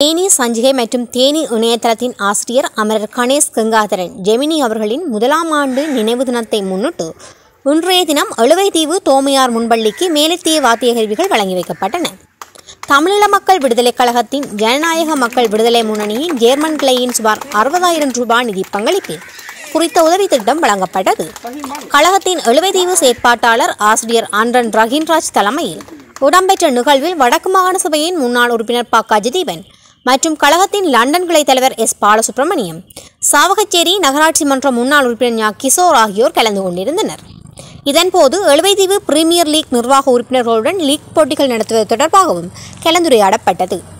தேனி சஞ்சிகை மற்றும் தேனி இணையதளத்தின் ஆசிரியர் அமரர் கணேஷ் கங்காதரன் ஜெமினி அவர்களின் முதலாம் ஆண்டு நினைவு தினத்தை முன்னிட்டு இன்றைய தினம் எழுவைதீவு தோமையார் முன்பள்ளிக்கு மேலத்திய வாத்திய கருவிகள் வழங்கி வைக்கப்பட்டன தமிழீழ மக்கள் விடுதலைக் கழகத்தின் ஜனநாயக மக்கள் விடுதலை முன்னணியின் ஜேர்மன் கிளையின் சுமார் அறுபதாயிரம் ரூபாய் நிதி பங்களிப்பில் குறித்த உதவி திட்டம் வழங்கப்பட்டது கழகத்தின் எழுவைதீவு செயற்பாட்டாளர் ஆசிரியர் ஆண்டன் ரஹின்ராஜ் தலைமையில் இடம்பெற்ற நிகழ்வில் வடக்கு மாகாண சபையின் முன்னாள் உறுப்பினர் ப கஜதீபன் மற்றும் கழகத்தின் லண்டன் கிளை தலைவர் எஸ் பாலசுப்ரமணியம் சாவகச்சேரி நகராட்சி மன்ற முன்னாள் உறுப்பினர் ஞா கிஷோர் ஆகியோர் கலந்து கொண்டிருந்தனர் இதன்போது எழுவைதீவு பிரீமியர் லீக் நிர்வாக உறுப்பினர்களுடன் லீக் போட்டிகள் நடத்துவது தொடர்பாகவும் கலந்துரையாடப்பட்டது